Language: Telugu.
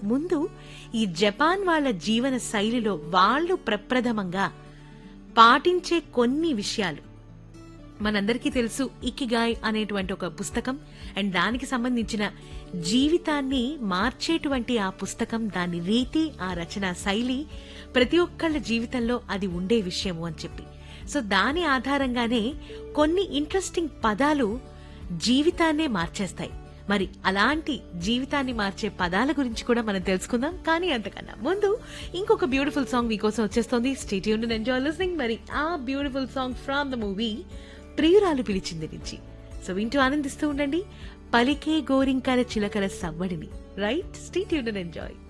ముందు ఈ జపాన్ వాళ్ళ జీవన శైలిలో వాళ్ళు ప్రప్రథమంగా పాటించే కొన్ని విషయాలు మనందరికీ తెలుసు ఇకిగాయ్ అనేటువంటి ఒక పుస్తకం అండ్ దానికి సంబంధించిన జీవితాన్ని మార్చేటువంటి ఆ పుస్తకం దాని రీతి ఆ రచన శైలి ప్రతి ఒక్కళ్ళ జీవితంలో అది ఉండే విషయము అని చెప్పి సో దాని ఆధారంగానే కొన్ని ఇంట్రెస్టింగ్ పదాలు జీవితాన్నే మార్చేస్తాయి మరి అలాంటి జీవితాన్ని మార్చే పదాల గురించి కూడా మనం తెలుసుకుందాం కానీ అంతకన్నా ముందు ఇంకొక బ్యూటిఫుల్ సాంగ్ మీకోసం వచ్చేస్తోంది స్టేట్ యూన్ ఎంజాయ్ లిస్నింగ్ మరి ఆ beautiful song from the movie Priyuralu Pilichindi నుంచి సో వింటూ ఆనందిస్తూ ఉండండి పలికే గోరింకల చిలకల సవ్వడిని రైట్ స్టేట్ యూన్ ఎంజాయ్